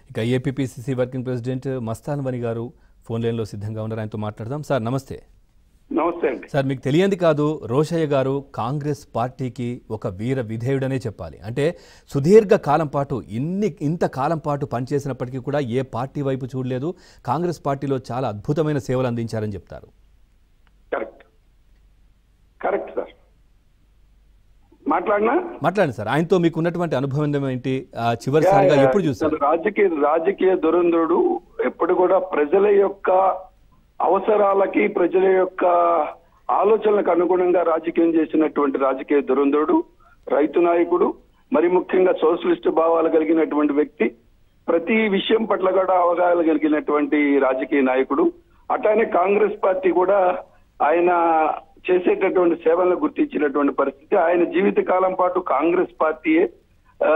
ఇక APPCC working president Mastan వని గారు ఫోన్ లైన్లో సిద్ధంగా ఉన్నారు ఆయనతో మాట్లాడదాం సార్ నమస్తే నమస్తే అండి సార్ మీకు తెలియంది కాదు రోషయ్య గారు కాంగ్రెస్ పార్టీకి ఒక వీర విధేయుడనే చెప్పాలి అంటే సుదీర్ఘ కాలం పాటు ఇన్ని ఇంత కాలం పాటు పనిచేసినప్పటికీ కూడా ఏ పార్టీ వైపు చూడలేదు కాంగ్రెస్ పార్టీలో చాలా అద్భుతమైన సేవలు అందించారని చెప్తారు కరెక్ట్ కరెక్ట్ సార్ మాట్లాడినా మాట్లాడండి సార్ ఆయనతో మీకు ఉన్నటువంటి అనుభవం ఏంటి ఆ, చివరిసారిగా యా, యా, ఎప్పుడు చూస్తారు అసలు రాజకీయ రాజకీయ దురంధరుడు ఎప్పుడు కూడా ప్రజల యొక్క అవసరాలకి ప్రజల యొక్క ఆలోచనలకు అనుగుణంగా రాజకీయం చేసినటువంటి రాజకీయ దురంధరుడు రైతు నాయకుడు మరి ముఖ్యంగా సోషలిస్ట్ భావాలు కలిగినటువంటి వ్యక్తి ప్రతి విషయం పట్ల కూడా అవగాహన కలిగినటువంటి రాజకీయ నాయకుడు అట్లానే కాంగ్రెస్ పార్టీ కూడా ఆయన చేసేటటువంటి సేవలను గుర్తించినటువంటి పరిస్థితి ఆయన జీవిత కాలం పాటు కాంగ్రెస్ పార్టీయే ఆ,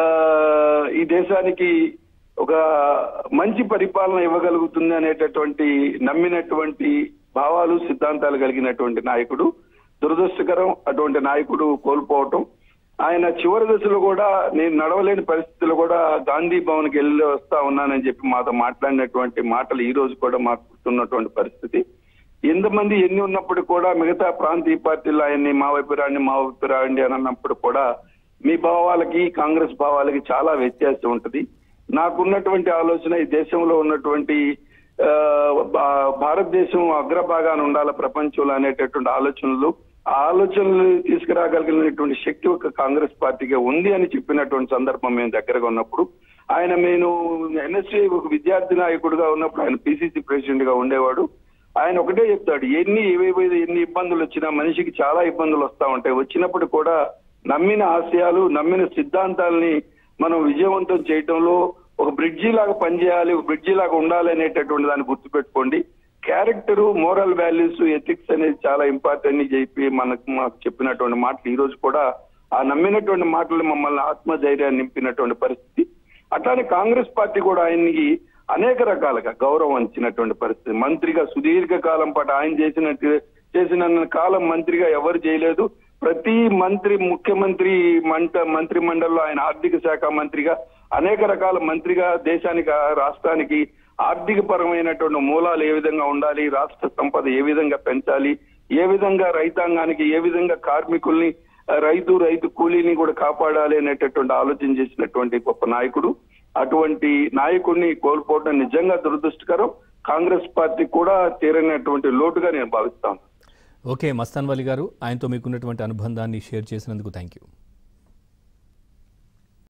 ఈ దేశానికి ఒక మంచి పరిపాలన ఇవ్వగలుగుతుంది అనేటటువంటి నమ్మినటువంటి భావాలు సిద్ధాంతాలు కలిగినటువంటి నాయకుడు దురదృష్టకరం అటువంటి నాయకుడు కోల్పోవటం ఆయన చివరి దశలో కూడా నేను నడవలేని పరిస్థితుల్లో కూడా గాంధీ భవన్ కి వెళ్ళి వస్తా ఉన్నానని చెప్పి మాతో మాట్లాడినటువంటి మాటలు ఈ రోజు కూడా మాకు గుర్తున్నటువంటి పరిస్థితి ఎంతమంది ఎన్ని ఉన్నప్పుడు కూడా మిగతా ప్రాంతీయ పార్టీలు ఆయన్ని మా వైపు రాండి మా వైపు రాండి అని అన్నప్పుడు కూడా మీ భావాలకి కాంగ్రెస్ భావాలకి చాలా వ్యత్యాసం ఉంటది నాకున్నటువంటి ఆలోచన ఈ దేశంలో ఉన్నటువంటి ఆ, భా- భారతదేశం అగ్రభాగాన ఉండాలి ప్రపంచంలో అనేటటువంటి ఆలోచనలు ఆ ఆలోచనలు తీసుకురాగలిగినటువంటి శక్తి ఒక కాంగ్రెస్ పార్టీగా ఉంది అని చెప్పినటువంటి సందర్భం మేము దగ్గరగా ఉన్నప్పుడు ఆయన నేను ఎన్ఎస్సీ ఒక విద్యార్థి నాయకుడిగా ఉన్నప్పుడు ఆయన పిసిసి ప్రెసిడెంట్ గా ఉండేవాడు ఆయన ఒకటే చెప్తాడు ఎన్ని ఏవేవి ఎన్ని ఇబ్బందులు వచ్చినా మనిషికి చాలా ఇబ్బందులు వస్తా ఉంటాయి వచ్చినప్పుడు కూడా నమ్మిన ఆశయాలు నమ్మిన సిద్ధాంతాలని మనం విజయవంతం చేయటంలో ఒక బ్రిడ్జి లాగా పనిచేయాలి ఒక బ్రిడ్జి లాగా ఉండాలి అనేటటువంటి దాన్ని గుర్తుపెట్టుకోండి క్యారెక్టర్ మోరల్ వాల్యూస్ ఎథిక్స్ అనేది చాలా ఇంపార్టెంట్ అని చెప్పి మనకు మాకు చెప్పినటువంటి మాటలు ఈ రోజు కూడా ఆ నమ్మినటువంటి మాటలు మమ్మల్ని ఆత్మధైర్యాన్ని నింపినటువంటి పరిస్థితి అట్లానే కాంగ్రెస్ పార్టీ కూడా ఆయన్ని అనేక రకాలుగా గౌరవం ఇచ్చినటువంటి పరిస్థితి మంత్రిగా సుదీర్ఘ కాలం పాటు ఆయన చేసినట్టు చేసిన కాలం మంత్రిగా ఎవరు చేయలేదు ప్రతి మంత్రి ముఖ్యమంత్రి మంట మంత్రి మండలిలో ఆయన ఆర్థిక శాఖ మంత్రిగా అనేక రకాల మంత్రిగా దేశానికి ఆ రాష్ట్రానికి ఆర్థిక పరమైనటువంటి మూలాలు ఏ విధంగా ఉండాలి రాష్ట్ర సంపద ఏ విధంగా పెంచాలి ఏ విధంగా రైతాంగానికి ఏ విధంగా కార్మికుల్ని ఆ, రైతు రైతు కూలీని కూడా కాపాడాలి అనేటటువంటి ఆలోచన చేసినటువంటి గొప్ప నాయకుడు అటువంటి నాయకుడిని కోల్పోవడం నిజంగా దురదృష్టకరం కాంగ్రెస్ పార్టీ కూడా తీరనటువంటి లోటుగా నేను భావిస్తాను ఓకే మస్తాన్ వలి గారు ఆయనతో మీకున్నటువంటి అనుబంధాన్ని షేర్ చేసినందుకు థ్యాంక్ యూ